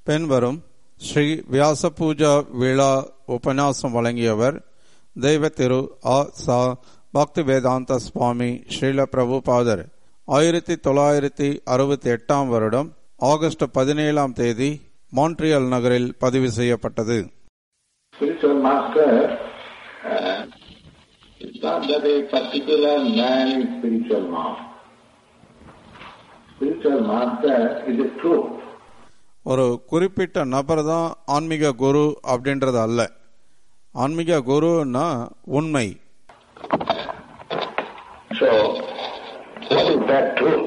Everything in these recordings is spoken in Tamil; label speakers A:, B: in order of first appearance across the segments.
A: பின்வரும் ஸ்ரீ வியாச பூஜா விழா உபன்யாசம் வழங்கியவர் தெய்வ திரு ஆ சா பக்தி வேதாந்த சுவாமி ஸ்ரீல பிரபுபாதர் ஆயிரத்தி தொள்ளாயிரத்தி அறுபத்தி எட்டாம் வருடம் ஆகஸ்ட் பதினேழாம் தேதி மான்ட்ரியல் நகரில் பதிவு செய்யப்பட்டது
B: Spiritual master, uh, it's not that a particular man is spiritual master. Spiritual master is a truth.
A: ஒரு குறிப்பிட்ட நபர் தான் ஆன்மீக குரு அப்படின்றது அல்ல ஆன்மீக குருன்னா உண்மை
B: So, what is that truth?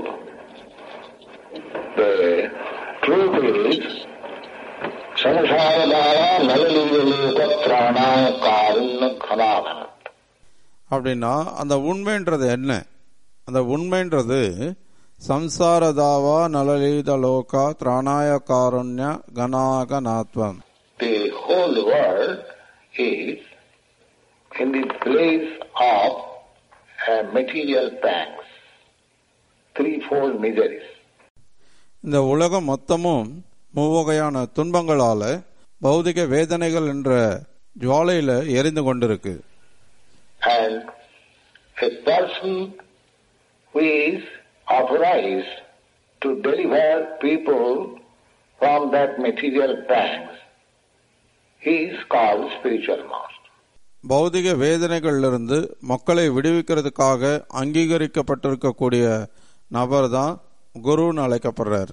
B: The truth is, ಸಂಸಾರದಾಯ ನಲಲೀಲೋಕ ಪ್ರಾಣ ಕಾರುಣ್ಯ ಖನಾಭನ
A: அப்படின்னா அந்த உண்மைன்றது என்ன அந்த உண்மைன்றது சம்சாரதாவா நலலீத லோகா திராணாய காருண்ய கனாகநாத்வம்
B: The whole world is in the place of uh, material pangs, threefold miseries.
A: இந்த உலகம் மொத்தமும் மூவகையான துன்பங்களால பௌதிக வேதனைகள் என்ற ஜுவாலையில எரிந்து கொண்டிருக்கு
B: And a person who is authorized to deliver people from that material pangs, he is called spiritual master.
A: பௌதிக வேதனைகளிலிருந்து மக்களை விடுவிக்கிறதுக்காக அங்கீகரிக்கப்பட்டிருக்கக்கூடிய நபர் தான் குருன்னு அழைக்கப்படுறார்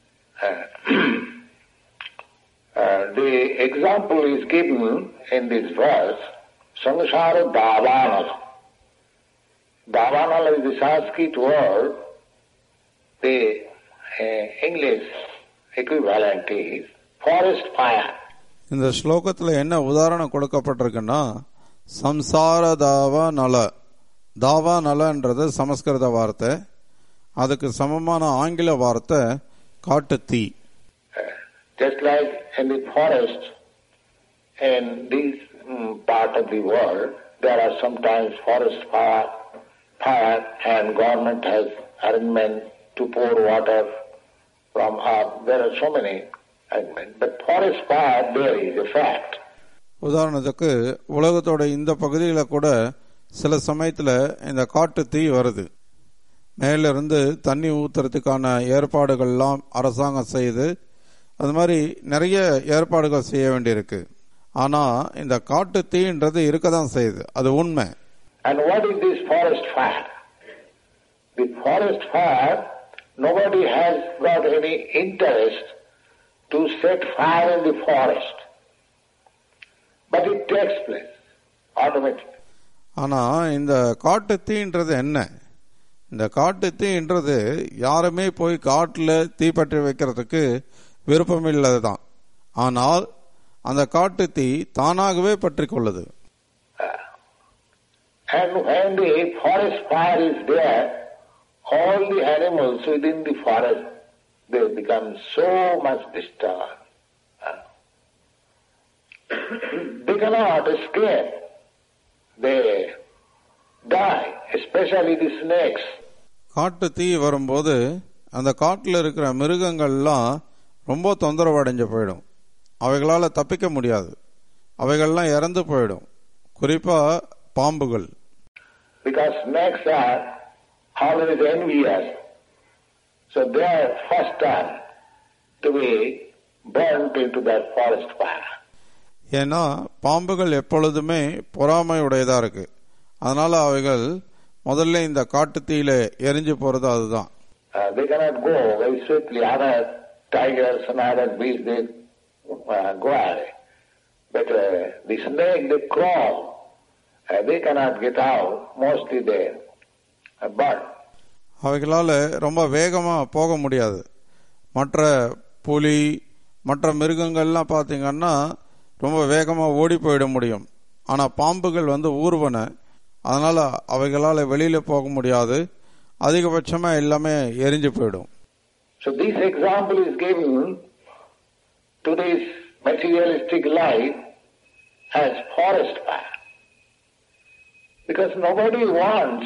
B: Uh, the example is given in this verse, Samsara Davanala. Davanala is the Sanskrit word. The uh, English equivalent is forest fire.
A: இந்த ஸ்லோகத்துல என்ன உதாரணம் கொடுக்கப்பட்டிருக்குன்னா சம்சார தாவா நல தாவா நலன்றது சமஸ்கிருத வார்த்தை அதுக்கு சமமான ஆங்கில வார்த்தை காட்டு தீ
B: Just like in the forest, in this mm, part of the world, there are sometimes forest fire, fire and government has arrangement to pour water from up. There are so many arrangements. But forest fire, there is a fact.
A: உதாரணத்துக்கு உலகத்தோட இந்த பகுதியில கூட சில சமயத்துல இந்த காட்டு தீ வருது மேலிருந்து தண்ணி ஊத்துறதுக்கான ஏற்பாடுகள்லாம் அரசாங்கம் செய்து அது மாதிரி நிறைய ஏற்பாடுகள் செய்ய வேண்டியிருக்கு ஆனா இந்த காட்டு தீன்றது இருக்கதான் செய்யுது அது உண்மை
B: And what is this forest fire? The forest fire, nobody has got any interest to set fire in the forest. But it takes place automatically.
A: ஆனா இந்த காட்டு தீன்றது என்ன இந்த காட்டு தீன்றது யாருமே போய் காட்டுல தீப்பற்றி வைக்கிறதுக்கு விருப்பம் இல்லதுதான் ஆனால் அந்த காட்டு தீ தானாகவே பற்றி கொள்ளுது
B: And when the forest fire is there, all the animals within the forest, they become so much disturbed. They cannot escape. They die, especially the snakes.
A: காட்டு தீ வரும்போது அந்த காட்டுல இருக்கிற மிருகங்கள்லாம் ரொம்ப தொந்தரவு அடைஞ்சு போயிடும் அவைகளால தப்பிக்க முடியாது அவைகள்லாம் இறந்து போயிடும் குறிப்பா பாம்புகள்
B: Because snakes are always envious. So they are first time to be burnt into that forest fire.
A: ஏன்னா பாம்புகள் எப்பொழுதுமே பொறாமையுடையதா இருக்கு அதனால அவைகள் முதல்ல இந்த காட்டு தீயில எரிஞ்சு போறது அதுதான்
B: Uh, they cannot go very swiftly. Other tigers and other beasts, they uh, go away. But uh, the snake, they crawl. Uh, they cannot get out. Mostly they are burnt.
A: அவைகளால ரொம்ப வேகமா போக முடியாது மற்ற புலி மற்ற மிருகங்கள்லாம் பார்த்தீங்கன்னா ரொம்ப வேகமா ஓடி போயிட முடியும் ஆனா பாம்புகள் வந்து ஊர்வன அதனால அவைகளால வெளியில போக முடியாது அதிகபட்சமா எல்லாமே எரிஞ்சு போயிடும்
B: So this example is given to this materialistic life as forest fire. Because nobody wants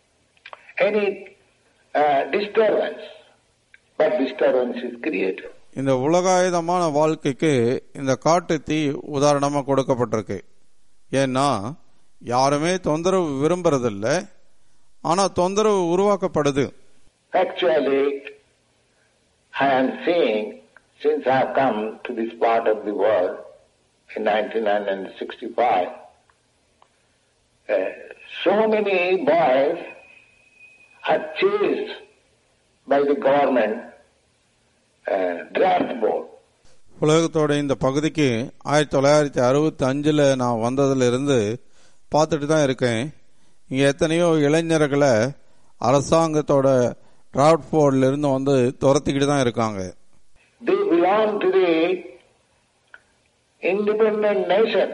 B: any uh, disturbance, but disturbance is created.
A: இந்த உலகாயுதமான வாழ்க்கைக்கு இந்த காட்டு தீ உதாரணமா கொடுக்கப்பட்டிருக்கு ஏன்னா யாருமே தொந்தரவு விரும்புறதில்ல ஆனா தொந்தரவு உருவாக்கப்படுது
B: Actually, I am seeing, since I have come to this part of the world in 1965, uh, so many boys are chased by the government uh, draft board.
A: உலகத்தோட இந்த பகுதிக்கு ஆயிரத்தி தொள்ளாயிரத்தி அறுபத்தி அஞ்சுல நான் வந்ததுல இருந்து பார்த்துட்டு தான் இருக்கேன் இங்க எத்தனையோ இளைஞர்களை அரசாங்கத்தோட ராட்ஃபோர்ட்ல இருந்து வந்து துரத்திக்கிட்டு தான் இருக்காங்க
B: They belong to the independent nation.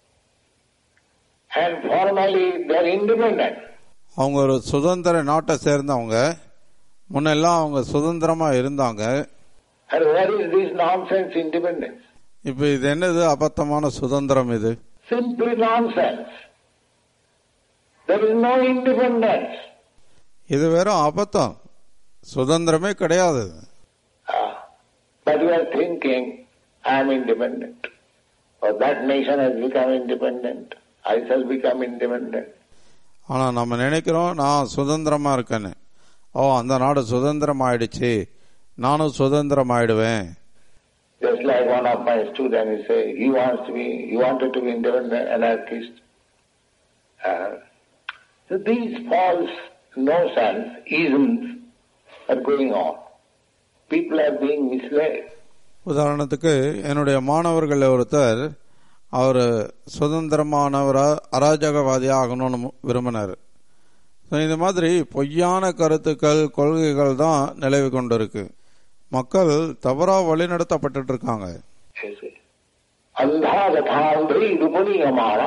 B: And formally they are independent.
A: அவங்க ஒரு சுதந்திர நாட்டை சேர்ந்தவங்க முன்னெல்லாம் அவங்க சுதந்திரமா இருந்தாங்க
B: And what is this nonsense independence?
A: இப்ப இது என்னது அபத்தமான சுதந்திரம் இது
B: Simply nonsense. There is no independence.
A: இது வெறும் அபத்தம் சுதந்திரமே கிடையாது
B: Ah, but we are thinking, I am independent. Or that nation has become independent. I shall become independent.
A: ஆனா நம்ம நினைக்கிறோம் நான் சுதந்திரமா இருக்கேன்னு ஓ அந்த நாடு சுதந்திரம் ஆயிடுச்சு நானும் சுதந்திரம் ஆயிடுவேன்
B: Just like one of my students, he say, he wants to be, he wanted to be independent anarchist. Uh, so these false notions, isms are going on. People are being misled.
A: உதாரணத்துக்கு என்னுடைய மாணவர்கள் ஒருத்தர் அவர் சுதந்திரமானவரா அராஜகவாதி ஆகணும்னு மு- விரும்பினார் So, இந்த மாதிரி பொய்யான கருத்துக்கள் கொள்கைகள் தான் நிலவி கொண்டிருக்கு மக்கள் தவறா வழிநடத்தப்பட்டு இருக்காங்க
B: You see. Andhagathandri rupaniyamana.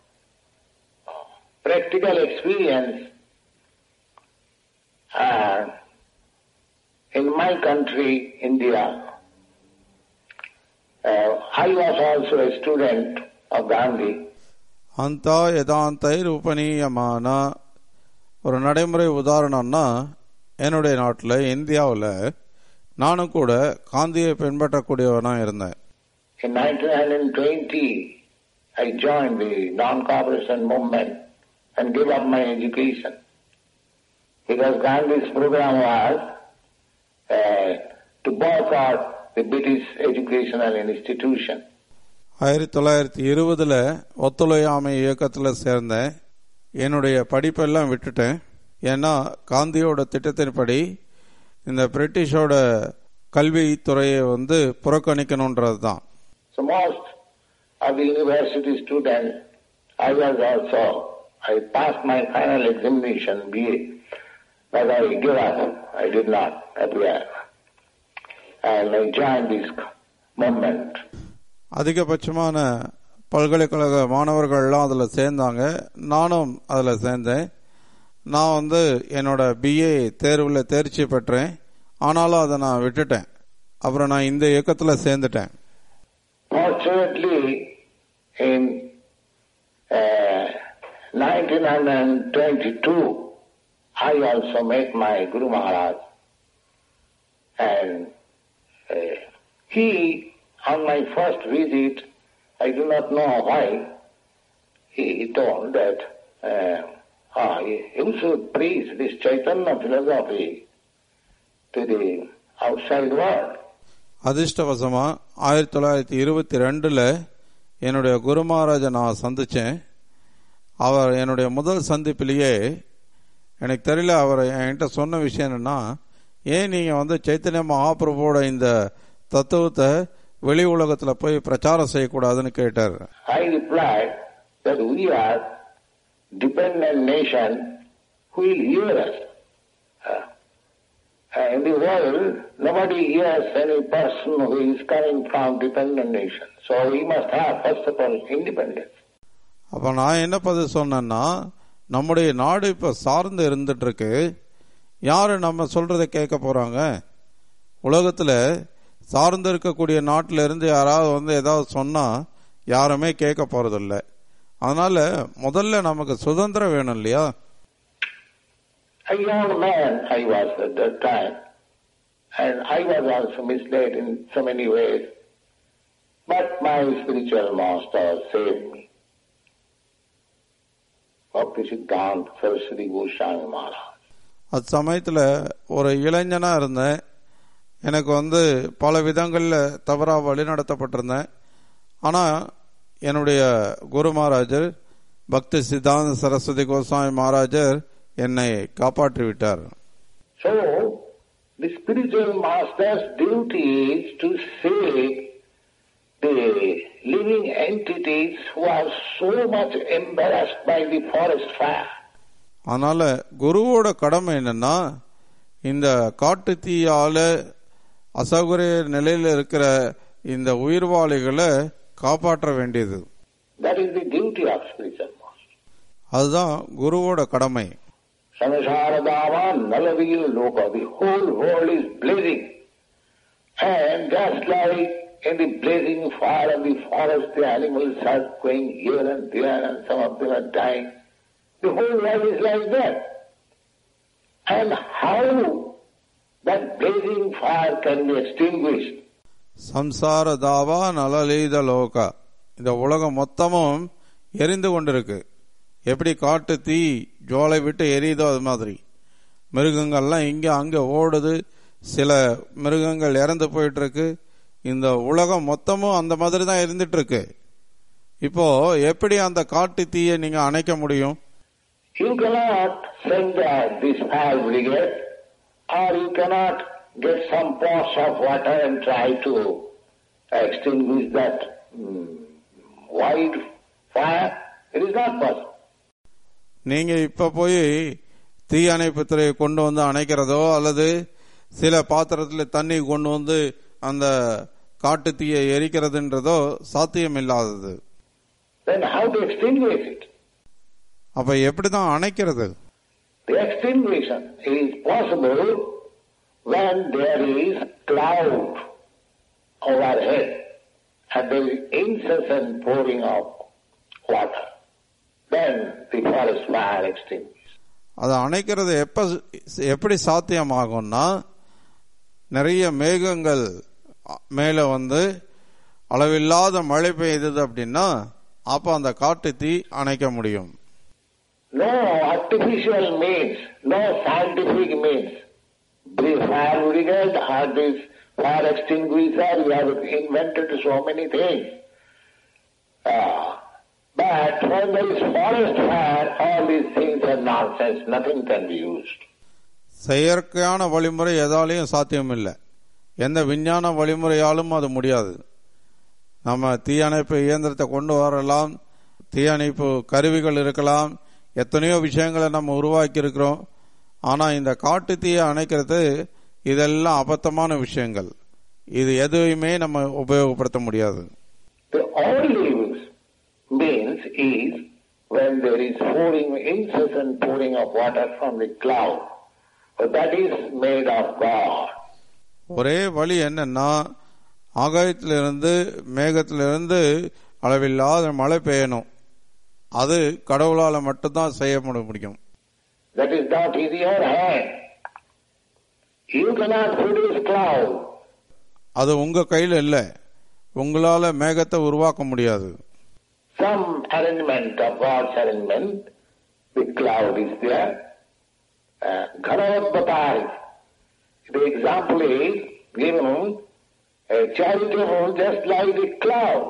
B: Practical experience. Uh, in my country, India, uh, I was also a student of Gandhi.
A: அந்தா யதாந்தை உபநீயமான ஒரு நடைமுறை உதாரணம்னா என்னுடைய நாட்டில் இந்தியாவில் நானும் கூட காந்தியை பின்பற்றக்கூடியவனா இருந்தேன்
B: In 1920, I joined the non-cooperation movement and gave up my education. Because Gandhi's program was uh, to boycott the British educational institution.
A: ஆயிரத்தி தொள்ளாயிரத்தி இருபதுல ஒத்துழையாமை இயக்கத்தில் சேர்ந்தேன் என்னுடைய படிப்பெல்லாம் விட்டுட்டேன் ஏன்னா காந்தியோட திட்டத்தின்படி இந்த பிரிட்டிஷோட கல்வித்துறையை வந்து புறக்கணிக்கணுன்றது தான்
B: So most of the university students, I was also, I passed my final examination, BA, but I gave up. I did not appear. And I joined this movement.
A: அதிகபட்சமான பல்கலைக்கழக மாணவர்கள்லாம் அதில் சேர்ந்தாங்க நானும் அதில் சேர்ந்தேன் நான் வந்து என்னோட பிஏ தேர்வில் தேர்ச்சி பெற்றேன் ஆனாலும் அதை நான் விட்டுட்டேன் அப்புறம் நான் இந்த இயக்கத்தில் சேர்ந்துட்டேன்
B: Fortunately, in uh, 1922, I also met my Guru Maharaj. And uh, he, on my first visit, I do not know why, he told that uh, ah, you should preach this Chaitanya philosophy to the outside world.
A: அதிர்ஷ்டவசமா ஆயிரத்தி தொள்ளாயிரத்தி இருபத்தி ரெண்டுல என்னுடைய குரு மகாராஜை நான் சந்திச்சேன் அவர் என்னுடைய முதல் சந்திப்பிலேயே எனக்கு தெரியல அவர் என்கிட்ட சொன்ன விஷயம் என்னன்னா ஏன் நீங்க வந்து சைத்தன்ய மகாபிரபுவோட இந்த தத்துவத்தை வெளி உலகத்துல போய் பிரச்சாரம் செய்யக்கூடாதுன்னு கேட்டார்
B: I replied that we are dependent nation who will hear us. Uh, uh, in the world, nobody hears any person who is coming from dependent nation. So we must have, first of all, independence.
A: அப்ப நான் என்ன பதில் சொன்னேன்னா நம்முடைய நாடு இப்ப சார்ந்து இருந்துட்டு இருக்கு யாரு நம்ம சொல்றதை கேட்க போறாங்க உலகத்துல சார்ந்து இருக்கக்கூடிய நாட்டில இருந்து யாராவது வந்து ஏதாவது சொன்னா யாருமே கேட்க போறதில்ல அதனால முதல்ல நமக்கு சுதந்திரம் வேணும் இல்லையா
B: A young man I was at that time, and I was also misled in so many ways. But my spiritual master saved me. Bhakti Siddhanta Saraswati Goswami Maharaj.
A: அச்சமயத்தில் ஒரு இளைஞனாக இருந்தேன் எனக்கு வந்து பல விதங்களில் தவறாக வழிநடத்தப்பட்டிருந்தேன் ஆனால் என்னுடைய குரு மகாராஜர் பக்தி சித்தாந்த சரஸ்வதி கோஸ்வாமி மகாராஜர் என்னை காப்பாற்றி விட்டார்
B: So, the spiritual master's duty is to save the living entities who are so much embarrassed by the forest fire.
A: அதனால குருவோட கடமை என்னன்னா இந்த காட்டு தீயால அசௌகரிய நிலையில் இருக்கிற இந்த உயிர்வாளிகளை காப்பாற்ற வேண்டியது
B: That is the duty of spiritual master.
A: அதுதான் குருவோட கடமை
B: Samsaradava Nalavil Loka, the whole world is blazing. And just like in the blazing fire of the forest, the animals are going here and there and some of them are dying. The whole world is like that. And how that blazing fire can be extinguished?
A: சம்சார தாவா நலலீத லோகா இந்த உலகம் மொத்தமும் எரிந்து கொண்டிருக்கு எப்படி காட்டு தீ ஜோலை விட்டு எரியுதோ அது மாதிரி மிருகங்கள்லாம் இங்க அங்க ஓடுது சில மிருகங்கள் இறந்து போயிட்டு இருக்கு இந்த உலகம் மொத்தமும் அந்த மாதிரி தான் இருந்துட்டு இருக்கு இப்போ எப்படி அந்த காட்டு தீயை நீங்க அணைக்க முடியும்
B: You cannot send out this fire brigade or you cannot get some pots of water and try to extinguish that mm, wide fire. It is not possible.
A: நீங்க இப்ப போய் தீ அணைப்பு துறையை கொண்டு வந்து அணைக்கிறதோ அல்லது சில பாத்திரத்துல தண்ணி கொண்டு வந்து அந்த காட்டு தீயை எரிக்கிறதுன்றதோ சாத்தியமில்லாதது
B: Then how to extinguish it?
A: அப்ப எப்படிதான் அணைக்கிறது
B: The extinguishing is possible when there is cloud overhead and there is incessant pouring of water. Then the forest fire extinguishes.
A: அதை அணைக்கிறது எப்ப எப்படி சாத்தியமாகும்னா நிறைய மேகங்கள் மேல வந்து அளவில்லாத மழை பெய்தது அப்படின்னா அப்ப அந்த காட்டு தீ அணைக்க முடியும்
B: No artificial means, no scientific means. The fire brigade or this fire extinguisher, we have invented so many things. Ah, but when there is forest fire, all these things are nonsense, nothing can be used.
A: செயற்கையான வழிமுறை எதாலையும் சாத்தியம் இல்லை எந்த விஞ்ஞான வழிமுறையாலும் அது முடியாது நம்ம தீயணைப்பு இயந்திரத்தை கொண்டு வரலாம் தீயணைப்பு கருவிகள் இருக்கலாம் எத்தனையோ விஷயங்களை நம்ம உருவாக்கி இருக்கிறோம் ஆனா இந்த காட்டு தீயை அணைக்கிறது இதெல்லாம் அபத்தமான விஷயங்கள் இது எதுவுமே நம்ம உபயோகப்படுத்த முடியாது
B: The only use means is when there is pouring, incessant pouring of water from the cloud. But that is made of God.
A: ஒரே வழி என்னன்னா ஆகாயத்திலிருந்து மேகத்திலிருந்து அளவில்லாத மழை பெய்யணும் அது கடவுளால மட்டும்தான் செய்ய முடியும்
B: That is not in your hand. You cannot produce cloud.
A: அது உங்க கையில இல்ல உங்களால மேகத்தை உருவாக்க முடியாது
B: Some arrangement of God's arrangement, the cloud is there. Uh, Ghanavatai. The example is given a charitable just like the cloud.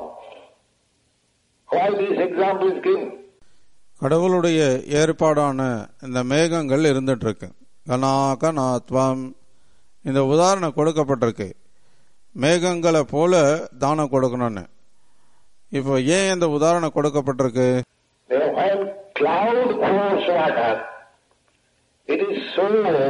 B: Why this example is given?
A: கடவுளுடைய ஏற்பாடான இந்த மேகங்கள் இருந்துட்டு இருக்கு கனாக நாத்வம் இந்த உதாரணம் கொடுக்கப்பட்டிருக்கு மேகங்களை போல தானம் கொடுக்கணும்னு இப்போ ஏன் இந்த உதாரணம் கொடுக்கப்பட்டிருக்கு
B: Now, when cloud pours water, it is so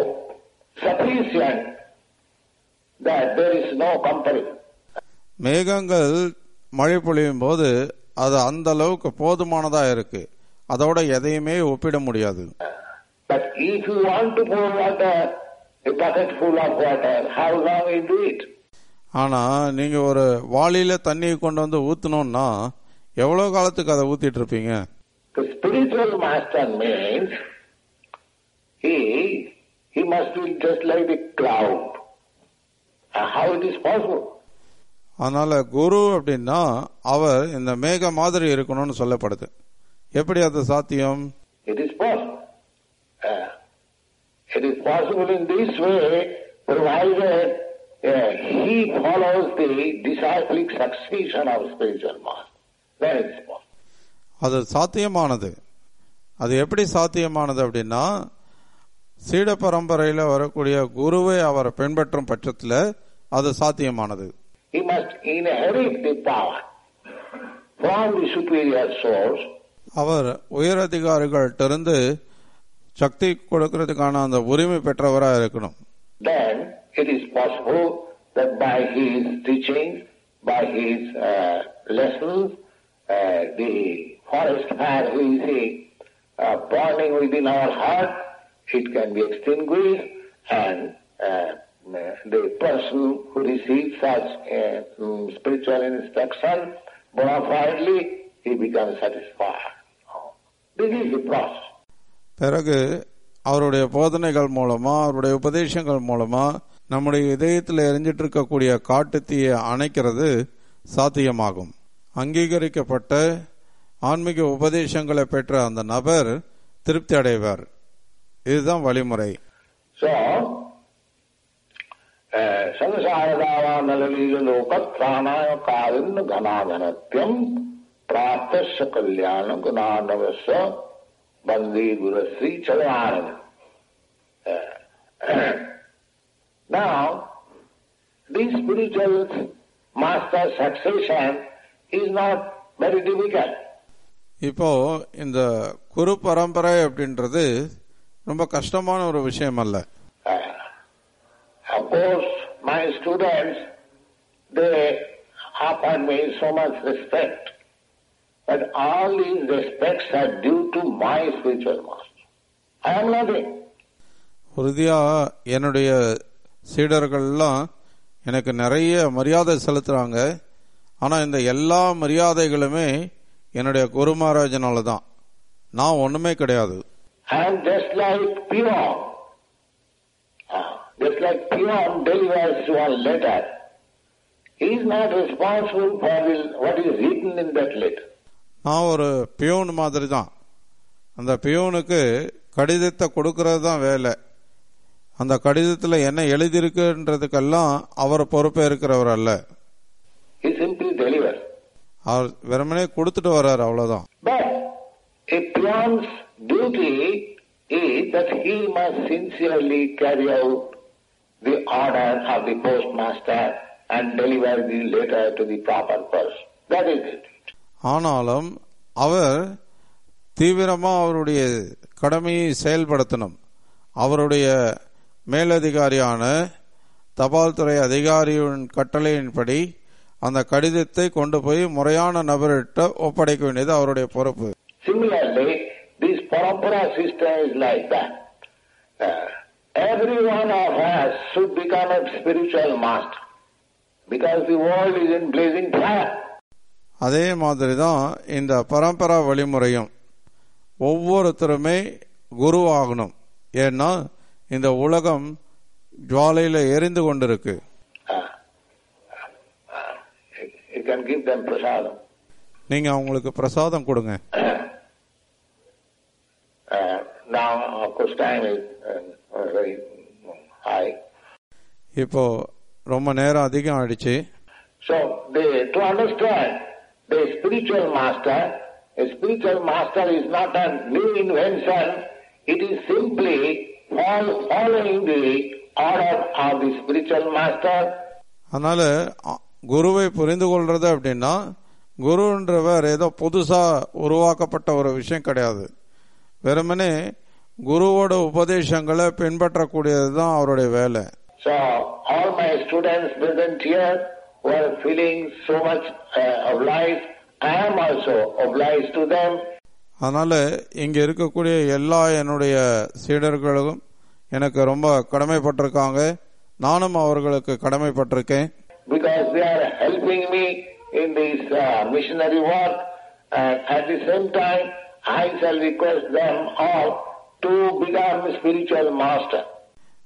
B: sufficient that there is no comparison.
A: மேகங்கள் மழை பொழியும் போது அது அந்த அளவுக்கு போதுமானதா இருக்கு அதோட எதையுமே ஒப்பிட முடியாது
B: But if you want to pour water, a bucket full of water, how long you do it?
A: ஆனா நீங்க ஒரு வாளியில தண்ணியை கொண்டு வந்து ஊத்தணும்னா எவ்வளவு காலத்துக்கு அதை ஊத்திட்டு இருப்பீங்க
B: The spiritual master means he he must be just like the cloud. Uh, how it is possible?
A: அதனால குரு அப்படின்னா அவர் இந்த மேக மாதிரி இருக்கணும்னு சொல்லப்படுது எப்படி அது சாத்தியம்
B: It is possible. Uh, it is possible in this way, provided uh, he follows the disciplic succession of spiritual master. Then it is possible.
A: அது சாத்தியமானது அது எப்படி சாத்தியமானது அப்படின்னா சீட பரம்பரையில வரக்கூடிய குருவை அவர் பின்பற்றும் பட்சத்துல அது சாத்தியமானது
B: He must inherit the power from the superior source
A: அவர் உயரதிகாரிகள்ட்ட இருந்து சக்தி கொடுக்கறதுக்கான அந்த உரிமை பெற்றவராக இருக்கணும்
B: then it is possible that by his teaching, by his uh, lessons, uh, the forest fire we see uh, burning within our heart, it can be extinguished and uh, the person who receives such uh, mm, spiritual instruction bona fidely, he becomes satisfied. This is the process.
A: பிறகு அவருடைய போதனைகள் மூலமா அவருடைய உபதேசங்கள் மூலமா நம்முடைய இதயத்தில் எரிஞ்சிட்டு இருக்கக்கூடிய காட்டுத்தீயை அணைக்கிறது சாத்தியமாகும் அங்கீகரிக்கப்பட்ட ஆன்மீக உபதேசங்களை பெற்ற அந்த நபர் திருப்தி அடைவார் இதுதான் வழிமுறை
B: So, संसारदावानललीलोकत्राणाय कालिन्न घनाघनत्यम प्राप्तस्य कल्याण गुणानवस्य वंदे Gurushree Charananand Now, this spiritual master succession is not very difficult.
A: இப்போ இந்த குரு பரம்பரை அப்படின்றது ரொம்ப கஷ்டமான ஒரு விஷயம் அல்ல
B: Uh, of course, my students, they offer me so much respect, but all these respects are due to my spiritual master. I am nothing.
A: உறுதியா என்னுடைய சீடர்கள்லாம் எனக்கு நிறைய மரியாதை செலுத்துறாங்க ஆனா இந்த எல்லா மரியாதைகளுமே என்னுடைய குரு மகாராஜனால தான் நான் ஒண்ணுமே கிடையாது
B: I am just like peon. Uh, just like peon delivers one letter. He is not responsible for the, what is written in that letter.
A: நான் ஒரு பியூன் மாதிரி தான் அந்த பியூனுக்கு கடிதத்தை கொடுக்கறது தான் வேலை அந்த கடிதத்தில் என்ன எழுதியிருக்குன்றதுக்கெல்லாம் அவர் பொறுப்பே இருக்கிறவர் அல்ல
B: He simply delivers.
A: அவர் வெறுமனே கொடுத்துட்டு வர்றாரு அவ்வளவுதான்
B: But a peon's duty is that he must sincerely carry out the order of the postmaster and deliver the letter to the proper person. That is it.
A: ஆனாலும் அவர் தீவிரமா அவருடைய கடமையை செயல்படுத்தணும் அவருடைய மேலதிகாரியான தபால் துறை அதிகாரியின் கட்டளையின்படி அந்த கடிதத்தை கொண்டு போய் முறையான நபர்கிட்ட ஒப்படைக்க வேண்டியது அவருடைய பொறுப்பு
B: Similarly, this parampara system is like that. Uh, every one of us should become a spiritual master because the world is in blazing fire.
A: அதே மாதிரி தான் இந்த பரம்பரா வழிமுறையும் ஒவ்வொருத்தருமே குருவாகணும் ஏன்னா இந்த உலகம் ஜுவாலையில எரிந்து கொண்டிருக்கு
B: Uh, uh, you can give them prasadam.
A: நீங்க அவங்களுக்கு பிரசாதம் கொடுங்க
B: Uh, now, of course, time is uh, uh, very high.
A: இப்போ ரொம்ப நேரம் அதிகம் ஆயிடுச்சு
B: So, they, to understand the spiritual master, a spiritual master is not a new invention, it is simply fol- following the order of the spiritual master
A: அதனால அ- குருவை புரிந்து கொள்றது அப்படின்னா குருன்றவர் ஏதோ புதுசா உருவாக்கப்பட்ட ஒரு விஷயம் கிடையாது வெறுமனே குருவோட உபதேசங்களை பின்பற்றக்கூடியது தான் அவருடைய வேலை
B: So all my students present here were feeling so much uh, obliged. I am also obliged to them.
A: அதனால இங்க இருக்கக்கூடிய எல்லா என்னுடைய சீடர்களும் எனக்கு ரொம்ப கடமைப்பட்டிருக்காங்க நானும் அவர்களுக்கு கடமைப்பட்டிருக்கேன்
B: because they are helping me in this uh, missionary work and at the same time I shall request them all to become spiritual master.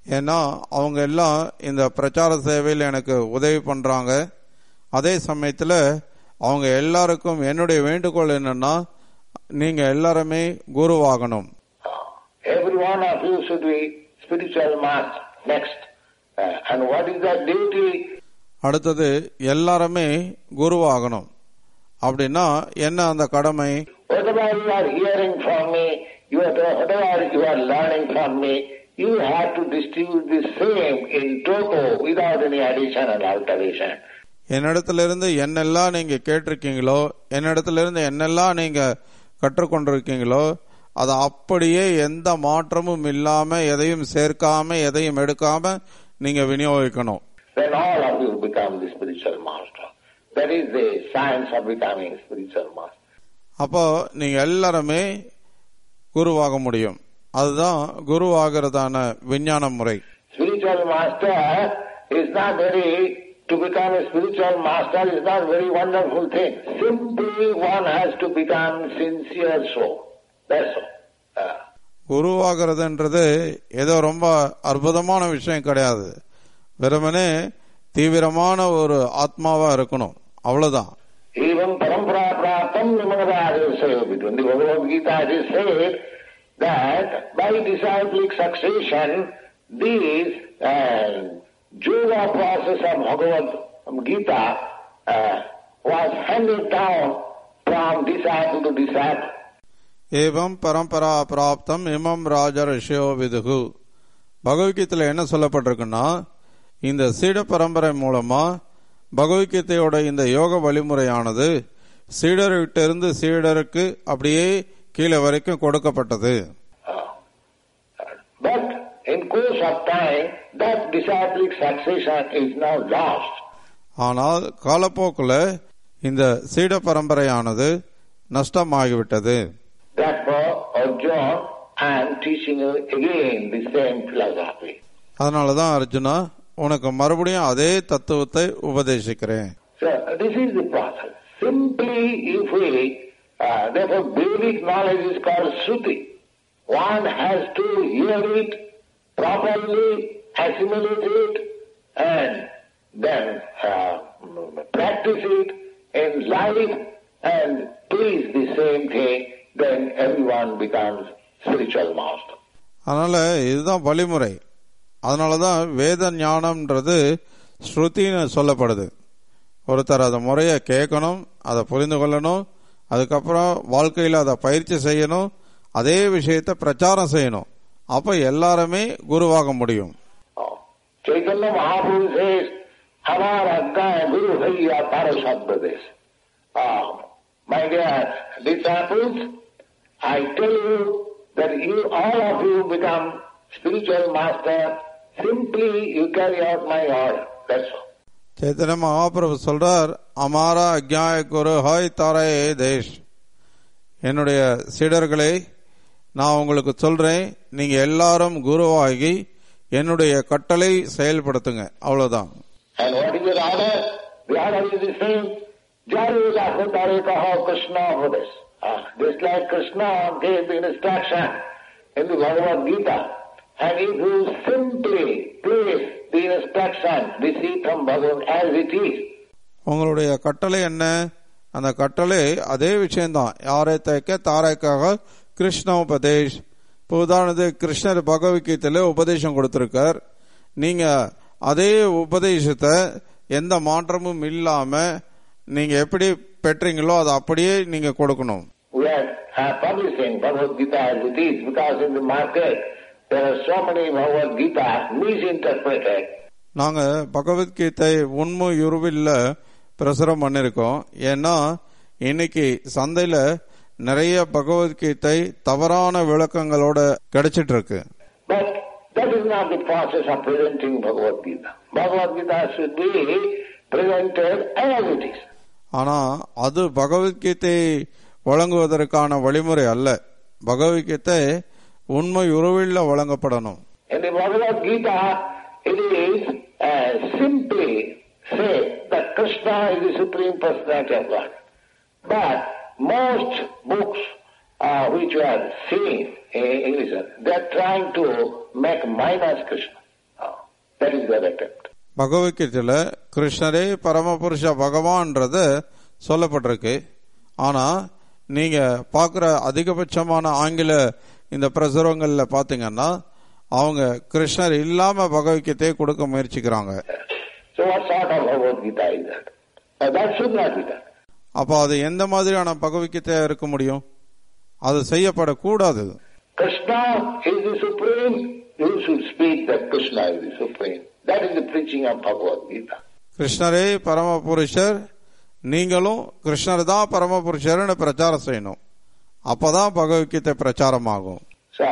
A: ஏன்னா அவங்க எல்லாம் இந்த பிரச்சார சேவையில் எனக்கு உதவி பண்றாங்க அதே சமயத்தில் அவங்க எல்லாருக்கும் என்னுடைய வேண்டுகோள் என்னன்னா நீங்க எல்லாருமே குருவாகணும்
B: Every one of you should be spiritual master. Next. Uh, and what is the duty?
A: அடுத்தது எல்லாருமே குருவாகணும் அப்படின்னா என்ன அந்த கடமை
B: Whatever you are hearing from me, you are, whatever you are learning from me, you have to distribute the same in toto without any addition and alteration.
A: என்னிடத்துல இருந்து என்னெல்லாம் நீங்க கேட்டிருக்கீங்களோ என்னிடத்துல இருந்து என்னெல்லாம் நீங்க கற்றுக்கொண்டிருக்கீங்களோ அதை அப்படியே எந்த மாற்றமும் இல்லாம எதையும் சேர்க்காம எதையும் எடுக்காம நீங்க விநியோகிக்கணும்
B: Then all of you become the spiritual master. That is the science of becoming spiritual master.
A: அப்போ நீங்க எல்லாருமே குருவாக முடியும் அதுதான் குருவாகிறதான விஞ்ஞான முறை
B: Spiritual master is not very, to become a spiritual master is not very wonderful thing. Simply one has to become sincere soul. That's all. Uh,
A: குருவாகிறதுன்றது ஏதோ ரொம்ப அற்புதமான விஷயம் கிடையாது வெறுமனே தீவிரமான ஒரு ஆத்மாவா இருக்கணும் அவ்வளவுதான்
B: Even parampara praptam nimangadayasaya between the Bhagavad Gita it is said that by disciplic succession these uh, yoga process of Bhagavad Gita uh, was handed down from disciple to disciple.
A: ஏவம் பரம்பரா பிராப்தம் இமம் ராஜ ரிஷியோ விதுகு பகவத்கீதையில என்ன சொல்லப்பட்டிருக்குன்னா இந்த சீட பரம்பரை மூலமா பகவத்கீதையோட இந்த யோக வழிமுறையானது சீடர்கிட்ட இருந்து சீடருக்கு அப்படியே கீழே வரைக்கும் கொடுக்கப்பட்டது
B: Uh, but in course of time, that disciplic succession is now lost.
A: ஆனால் காலப்போக்கில் இந்த சீட பரம்பரையானது நஷ்டமாகிவிட்டது
B: Therefore, Arjuna, I am teaching you again the same philosophy.
A: அதனால தான் அர்ஜுனா உனக்கு மறுபடியும் அதே தத்துவத்தை உபதேசிக்கிறேன்
B: So this is the process. Simply if we, uh, therefore Vedic knowledge is called Shruti. One has to hear it properly, assimilate it, and then uh, practice it in life and please the same thing, then everyone becomes spiritual master.
A: அதனால இதுதான் வழிமுறை அதனால தான் வேத ஞானம்ன்றது ஸ்ருதின்னு சொல்லப்படுது ஒருத்தர் அதை முறையை கேட்கணும் அதை புரிந்து கொள்ளணும் அதுக்கப்புறம் வாழ்க்கையில் அதை பயிற்சி செய்யணும் அதே விஷயத்தை பிரச்சாரம் செய்யணும் அப்ப எல்லாருமே குருவாக முடியும்
B: Oh. Chaitanya Mahaprabhu says, Amar Agya Guru Bhaiya Parasad Ah, my dear disciples, I tell you that you, all of you become spiritual master, simply you carry out my order. That's all.
A: Chaitanya Mahaprabhu சொல்றார் அமாரா அக்ஞாய குரு ஹாய் தாராயே தேஷ் என்னுடைய சீடர்களே நான் உங்களுக்கு சொல்றேன் நீங்க எல்லாரும் குருவாகி என்னுடைய கட்டளை செயல்படுத்துங்க அவ்வளவுதான்
B: And what is the order? The order is the same. Jaruda Hutare Kaho Krishna Upadesh. Ah, Just like Krishna gave the instruction in the Bhagavad Gita. And if you simply place the instruction received from Bhagavad as it is,
A: உங்களுடைய கட்டளை என்ன அந்த கட்டளை அதே விஷயம்தான் யாரை தேக்க தாரைக்காக கிருஷ்ண உபதேஷ் இப்போ உதாரணத்துக்கு கிருஷ்ணர் பகவத்கீதையில உபதேசம் கொடுத்திருக்கார் நீங்க அதே உபதேசத்தை எந்த மாற்றமும் இல்லாம நீங்க எப்படி பெற்றீங்களோ அதை அப்படியே நீங்க கொடுக்கணும்
B: we are uh, publishing Bhagavad Gita as it is because in the market there are so many Bhagavad Gita misinterpreted.
A: நாங்க பகவத்கீதை உண்மை உருவில்ல பிரசுரம் பண்ணிருக்கோம் ஏன்னா இன்னைக்கு சந்தையில நிறைய பகவத்கீதை தவறான விளக்கங்களோட கிடைச்சிட்டு இருக்கு
B: But that is not the process of presenting Bhagavad Gita. Bhagavad Gita should be presented as it is.
A: ஆனா அது பகவத்கீதை வழங்குவதற்கான வழிமுறை அல்ல பகவத்கீதை உண்மை உருவில்ல வழங்கப்படணும்
B: In the Bhagavad Gita, it is uh, simply said that Krishna is the Supreme Personality of God. But most books uh, which you are seeing in English, they are trying to make minus Krishna. That is their attempt.
A: பகவத்கீதையில கிருஷ்ணரே பரமபுருஷ பகவான்ன்றத சொல்லப்பட்டிருக்கு ஆனா நீங்க பார்க்குற அதிகபட்சமான ஆங்கில இந்த பிரசுரங்கள்ல பாத்தீங்கன்னா அவங்க கிருஷ்ணர் இல்லாம பகவத்கீதையை கொடுக்க முயற்சிக்கிறாங்க
B: So what sort of Bhagavad Gita is that? Uh, that should not be done.
A: அப்போ அது எந்த மாதிரியான பகவத்கீதையா இருக்க முடியும் அது செய்யப்படக்கூடாது
B: Krishna is the supreme. You should speak that Krishna is the supreme. That is the preaching of Bhagavad Gita.
A: கிருஷ்ணரே பரமபுருஷர் நீங்களும் கிருஷ்ணர் தான் பரமபுருஷர்னு பிரச்சாரம் செய்யணும் அப்பதான் Bhagavad Gita பிரச்சாரமாகும்
B: So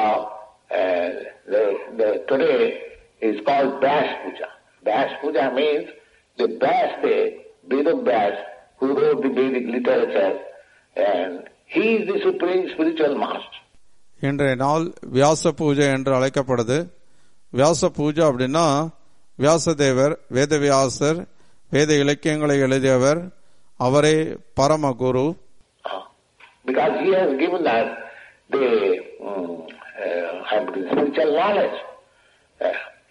B: uh, the, the, today is called Vyas Puja. Vyas Puja means the Vyas day, Veda Vyas, who wrote the Vedic literature, and he is the supreme spiritual master.
A: இன்றைய நாள் வியாச பூஜை என்று அழைக்கப்படுது வியாச பூஜை அப்படின்னா வியாசதேவர் வேதவியாசர் வேத இலக்கியங்களை எழுதியவர் அவரே பரமகுரு
B: Uh, because he has given us the, um, uh, the spiritual knowledge. Uh,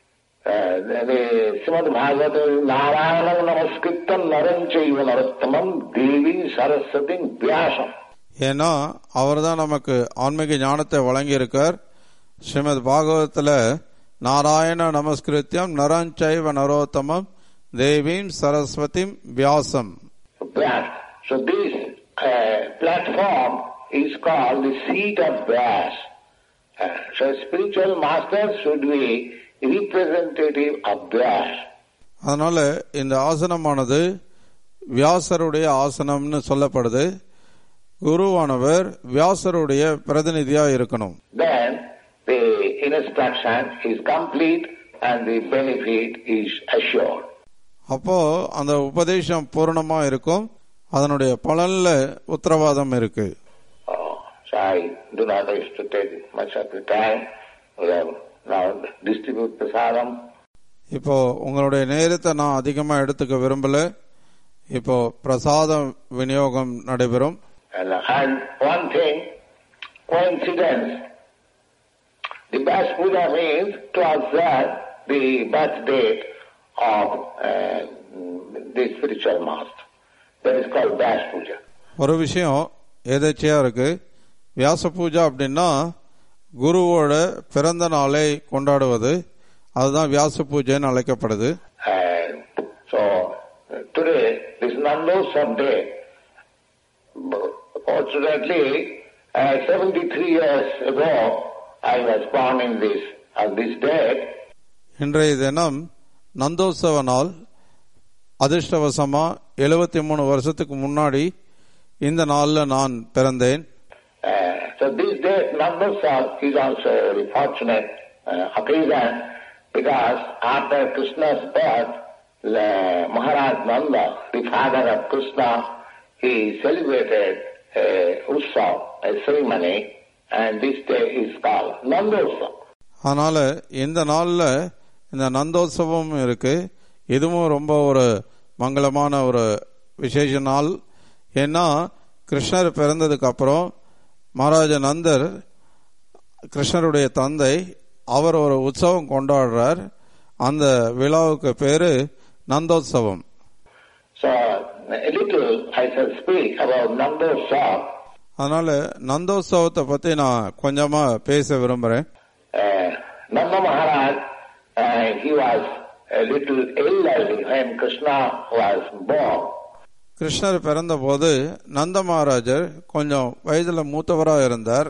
B: uh, the Srimad Bhagavata Narayanam Namaskritam Naram Chaiva Narottamam Devi Saraswati Vyasam.
A: ஏன்னா அவர் தான் நமக்கு ஆன்மீக ஞானத்தை வழங்கியிருக்கார் Srimad பாகவத்துல Narayana நமஸ்கிருத்தியம் நரஞ்சைவ நரோத்தமம் தேவீம் சரஸ்வதிம் வியாசம்
B: Vyas. So this uh, platform is called the seat of Vyas. Uh, so spiritual masters should be representative of Vyas.
A: அதனால இந்த ஆசனமானது வியாசருடைய ஆசனம்னு சொல்லப்படுது குருவானவர் வியாசருடைய பிரதிநிதியா இருக்கணும்
B: then the instruction is complete and the benefit is assured.
A: அப்போ அந்த உபதேசம் பூரணமா இருக்கும் அதனுடைய பலன்ல உத்தரவாதம் இருக்கு
B: Oh, so I do not wish to take much of the time. We have now distribute prasadam.
A: இப்போ உங்களுடைய நேரத்தை நான் அதிகமா எடுத்துக்க விரும்பல இப்போ பிரசாதம் விநியோகம் நடைபெறும்
B: And, and one thing, coincidence. The Vyas Puja means to observe the birth date of uh, the spiritual master. That is called Vyas Puja.
A: ஒரு விஷயம் எதேச்சையா இருக்கு வியாச பூஜா அப்படின்னா குருவோட பிறந்த நாளை கொண்டாடுவது அதுதான் வியாச பூஜைன்னு அழைக்கப்படுது
B: And so uh, today, this Nandosav day, fortunately, uh, 73 years ago, I was born in this, on this day,
A: இன்றைய தினம் நந்தோத்சவ நாள் அதிர்ஷ்டவசமா எழுபத்தி மூணு வருஷத்துக்கு முன்னாடி இந்த நாள்ல நான் பிறந்தேன்
B: Uh, so this day, Nandosav is also a very fortunate uh, occasion because after Krishna's birth, the Maharaj Nanda, the father of Krishna, he celebrated a Utsav, a ceremony, and this day is called Nandosav.
A: அதனால இந்த நாள்ல இந்த நந்தோத்சவம் இருக்கு இதுவும் ரொம்ப ஒரு மங்களமான ஒரு விசேஷ நாள் ஏன்னா கிருஷ்ணர் பிறந்ததுக்கு அப்புறம் மகாராஜா நந்தர் கிருஷ்ணருடைய தந்தை அவர் ஒரு உற்சவம் கொண்டாடுறார் அந்த விழாவுக்கு பேரு நந்தோத்சவம்
B: So a little I shall speak about Nandosav.
A: அதனால நந்தோத்சவத்தை பத்தி நான் கொஞ்சமா பேச விரும்புறேன்
B: Uh, Nanda Maharaj, uh, he was a little elderly when Krishna was born.
A: கிருஷ்ணர் பிறந்தபோது நந்த மகாராஜர் கொஞ்சம் வயதுல மூத்தவரா இருந்தார்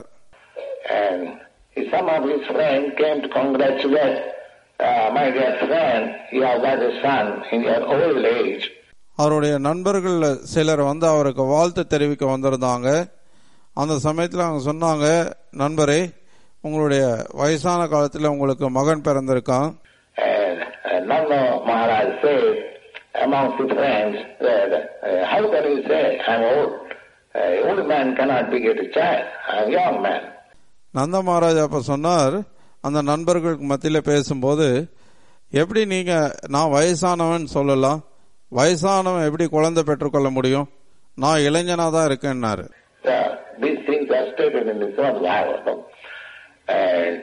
B: And some of his friends came to congratulate, uh, my dear friend, you have got a son in your old age.
A: அவருடைய நண்பர்கள் சிலர் வந்து அவருக்கு வாழ்த்து தெரிவிக்க வந்திருந்தாங்க அந்த சமயத்தில் அவங்க சொன்னாங்க நண்பரே உங்களுடைய வயசான காலத்தில் உங்களுக்கு மகன் பிறந்திருக்கான்
B: And uh, Nanda Maharaj said amongst the friends that, uh, how can you say I'm old? Uh, old man cannot beget a child. I'm a young man.
A: நந்த மகாராஜா அப்ப சொன்னார் அந்த நண்பர்களுக்கு மத்தியில பேசும்போது எப்படி நீங்க நான் வயசானவன் சொல்லலாம் வயசானவன் எப்படி குழந்தை பெற்றுக்கொள்ள முடியும் நான் இளைஞனா தான் இருக்கேன்னாரு
B: So these things are stated in the Srimad Bhagavatam. And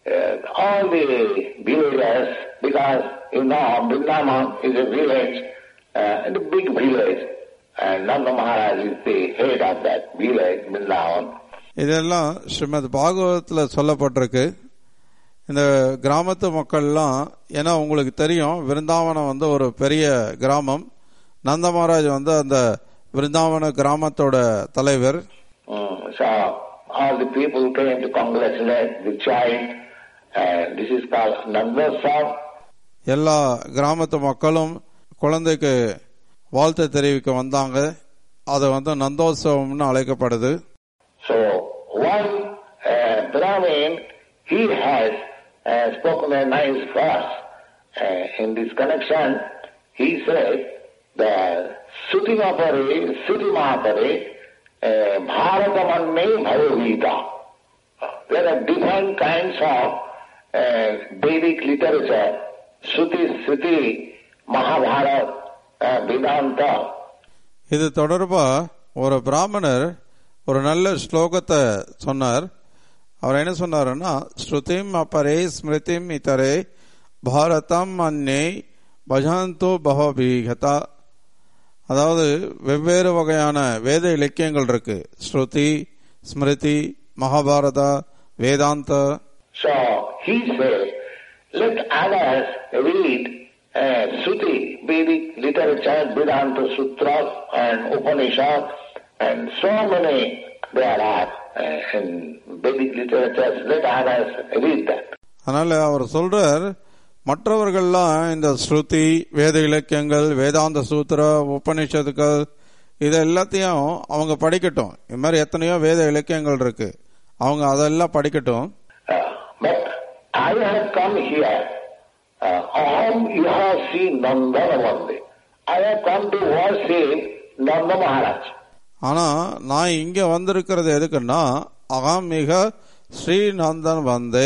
B: uh, all the villagers, because you know Vrindavan is a village, uh, a big village, and Nanda Maharaj is the head of that village, Vrindavan.
A: இதெல்லாம் ஸ்ரீமத் பாகவதத்தில் சொல்லப்பட்டிருக்கு இந்த கிராமத்து மக்கள்லாம் ஏன்னா உங்களுக்கு தெரியும் விருந்தாவனம் வந்து ஒரு பெரிய கிராமம் நந்த மகாராஜ் வந்து அந்த விருந்தாவன கிராமத்தோட தலைவர்
B: Mm, so all the people came to congratulate the child, and this is called Nandasam.
A: எல்லா கிராமத்து மக்களும் குழந்தைக்கு வாழ்த்து தெரிவிக்க வந்தாங்க அது வந்து நந்தோத்சவம்னு அழைக்கப்படுது
B: So one uh, Brahmin, he has uh, spoken a nice verse. Uh, in this connection, he said, the Suti Mapare, Suti Mahapare, uh, Bharatamanne Bhavavita. There are different kinds of uh, Vedic literature, Suti, Suti, Mahabharata, uh, Vedanta,
A: இது தொடர்பா ஒரு பிராமணர் ஒரு நல்ல ஸ்லோகத்தை சொன்னார் அவர் என்ன சொன்னாருன்னா ஸ்ருதிம் அப்பரே ஸ்மிருதிம் இதரே பாரதம் அன்னே பஜந்தோ பவபீகதா அதாவது வெவ்வேறு வகையான வேத இலக்கியங்கள் இருக்கு ஸ்ருதி ஸ்மிருதி மகாபாரதா வேதாந்த
B: So he said, let others read uh, Suti, Vedic literature, Vedanta Sutras and Upanishad and so many there are uh, in Vedic literatures, let others read that.
A: அதனால அவர் சொல்றார் மற்றவர்கள்லாம் இந்த ஸ்ருதி வேத இலக்கியங்கள் வேதாந்த சூத்திர உபனிஷத்துக்கள் இது எல்லாத்தையும் அவங்க படிக்கட்டும் இது மாதிரி எத்தனையோ வேத இலக்கியங்கள் இருக்கு அவங்க அதெல்லாம் படிக்கட்டும்
B: Uh, but I have come here, uh, Aham Iha Sri Nandana Vande. I have come to worship Nanda Maharaj.
A: ஆனா நான் இங்க வந்திருக்கிறது எதுக்குன்னா அகம் மிக ஸ்ரீநந்தன் வந்தே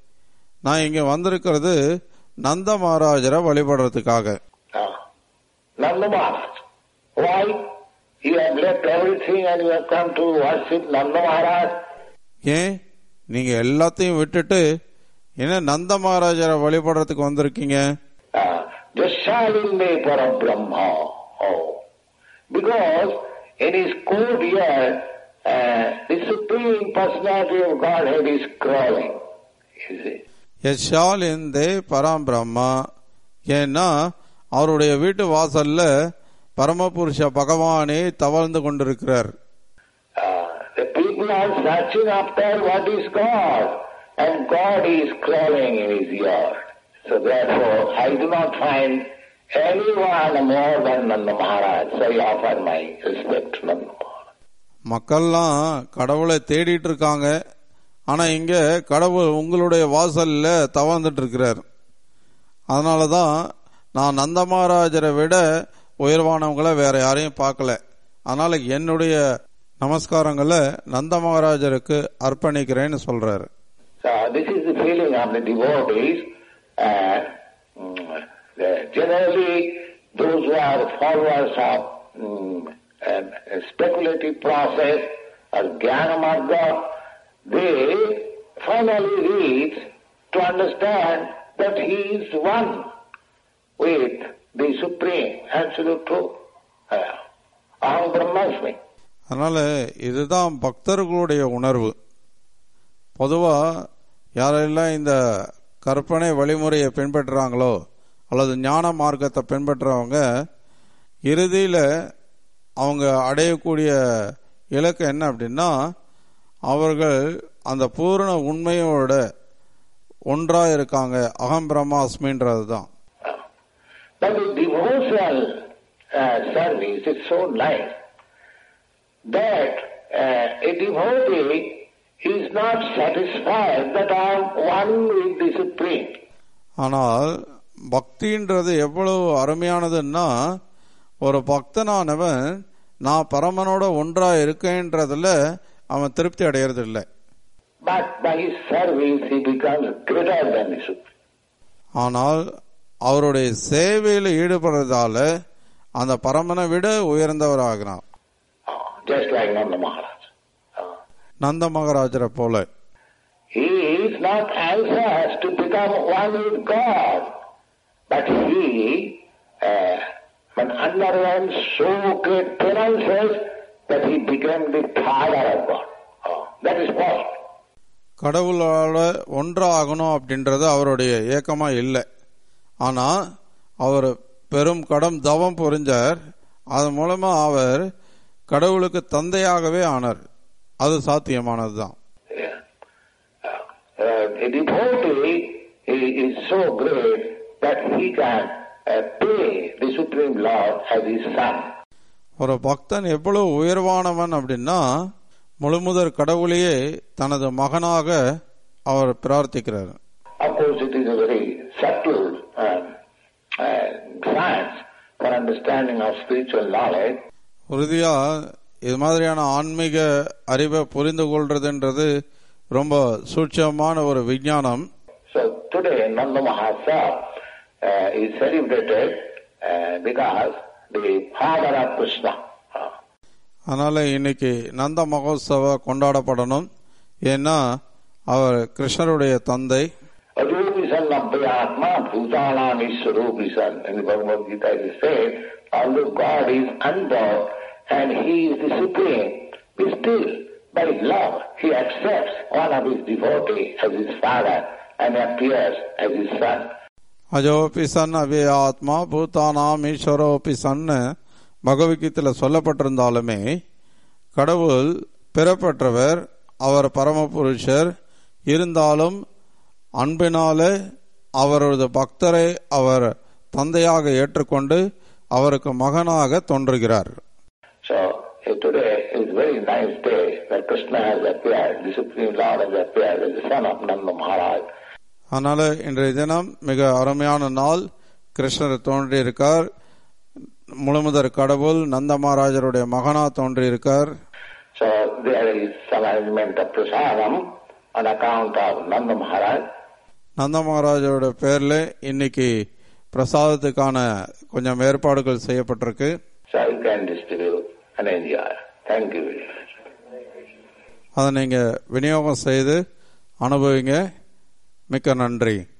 A: நான் இங்க வந்திருக்கிறது நந்த மகாராஜரை வழிபடுறதுக்காக
B: Uh, Nanda Maharaj. Why? You have left everything and you have come to worship Nanda Maharaj.
A: ஏன் நீங்க எல்லாத்தையும் விட்டுட்டு என்ன நந்த மகாராஜரை வழிபடுறதுக்கு வந்திருக்கீங்க
B: Uh, Jashalinde Parabrahma. Oh. Because in his court here, uh, the Supreme Personality of Godhead is crawling. You see.
A: யஷால் இந்தே பராம் Brahma ஏன்னா அவருடைய வீட்டு வாசல்ல பரமபுருஷ பகவானே தவழ்ந்து கொண்டிருக்கிறார்
B: Uh, the people are searching after what is God, and God is crawling in his yard. So therefore, I do not find anyone more than Nanda Maharaj. So I offer my respect to Nanda Maharaj.
A: மக்கள்லாம் கடவுளை தேடிட்டு இருக்காங்க ஆனா இங்க கடவுள் உங்களுடைய வாசல்ல தவழ்ந்துட்டு இருக்கிறார் அதனாலதான் நான் நந்த மகாராஜரை விட உயர்வானவங்களை வேற யாரையும் பார்க்கல அதனால என்னுடைய நமஸ்காரங்களை நந்த மகாராஜருக்கு அர்ப்பணிக்கிறேன்னு சொல்றாரு
B: So this is the feeling of the devotees. Uh, mm, the- generally, those who are followers of mm, a, a speculative process or jnana marga, they finally reach to understand that he is one with the supreme absolute truth. Uh, Aham Brahmasmi.
A: அதனால இதுதான் பக்தர்களுடைய உணர்வு பொதுவா யாரெல்லாம் இந்த கற்பனை வழிமுறையை பின்பற்றுறாங்களோ அல்லது ஞான மார்க்கத்தை பின்பற்றுறவங்க இறுதியில அவங்க அடையக்கூடிய இலக்கு என்ன அப்படின்னா அவர்கள் அந்த பூரண உண்மையோட ஒன்றா இருக்காங்க அகம் பிரம்மாஸ்மின்றது தான்
B: But the devotional uh, service is so nice that uh, a devotee is not satisfied that I am one with the Supreme.
A: ஆனால் பக்தின்றது எவ்வளவு அருமையானதுன்னா ஒரு பக்தனானவன் நான் பரமனோட ஒன்றா இருக்கேன்றதுல அவன் திருப்தி அடையறது இல்லை
B: But by his service he becomes greater than the Supreme.
A: ஆனால் அவருடைய சேவையில் ஈடுபடுறதால அந்த பரமனை விட உயர்ந்தவராகிறான்
B: Oh, just like Nanda Maharaj. Oh.
A: நந்த மகாராஜரை போல
B: He is not anxious to become one with God, but he uh, but underwent so great penances that he became the father of God. Oh, that is possible.
A: கடவுளோட ஒன்றாகணும் அப்படின்றது அவருடைய ஏக்கமா இல்லை ஆனா அவர் பெரும் கடம் தவம் புரிஞ்சார் அதன் மூலமா அவர் கடவுளுக்கு தந்தையாகவே ஆனார் அது சாத்தியமானதுதான்
B: Yeah. Uh, uh, a devotee is, is so great that he can uh, pay the Supreme Lord as his son.
A: ஒரு பக்தன் எவ்வளவு உயர்வானவன் அப்படின்னா முழுமுதற் கடவுளையே தனது மகனாக அவர் பிரார்த்திக்கிறார்
B: Of course, it is a very subtle um, uh, science for understanding of spiritual knowledge.
A: உறுதியா இது மாதிரியான ஆன்மீக அறிவை புரிந்து கொள்றதுன்றது ரொம்ப சூட்சமான ஒரு விஞ்ஞானம்
B: So today, Nanda Mahasaya uh, is celebrated uh, because the father of Krishna. Uh,
A: அதனால இன்னைக்கு நந்த மகோத்சவ கொண்டாடப்படணும் ஏன்னா அவர் கிருஷ்ணருடைய தந்தை
B: Arupisan Nabhyatma Bhutanam Iswarupisan. In the Bhagavad Gita it is said, although God is unborn and He is the Supreme, but still, by love, He accepts one of His devotees as His father and appears as His son.
A: அஜோபி சன் அவ்யாத்மா பூத்தானாம் ஈஸ்வரோபி சன்னு பகவத்கீதையில் சொல்லப்பட்டிருந்தாலுமே கடவுள் பிறப்பற்றவர் அவர் பரமபுருஷர் இருந்தாலும் அன்பினாலே அவரது பக்தரை அவர் தந்தையாக ஏற்றுக்கொண்டு அவருக்கு மகனாக தோன்றுகிறார்
B: So eh, today is a very nice day that Krishna has appeared, the Supreme Lord has appeared as the son of Nanda Maharaj.
A: அதனால இன்றைய தினம் மிக அருமையான நாள் கிருஷ்ணர் தோன்றியிருக்கார் முழுமுதற் கடவுள் நந்த மகாராஜருடைய மகனா தோன்றியிருக்கார்
B: So there is some arrangement of prasadam on account of Nanda Maharaj.
A: நந்த மகாராஜரோட பேர்ல இன்னைக்கு பிரசாதத்துக்கான கொஞ்சம் ஏற்பாடுகள் செய்யப்பட்டிருக்கு
B: So you can distribute and enjoy. Thank you very much.
A: அதை நீங்க விநியோகம் செய்து அனுபவிங்க மிக்க நன்றி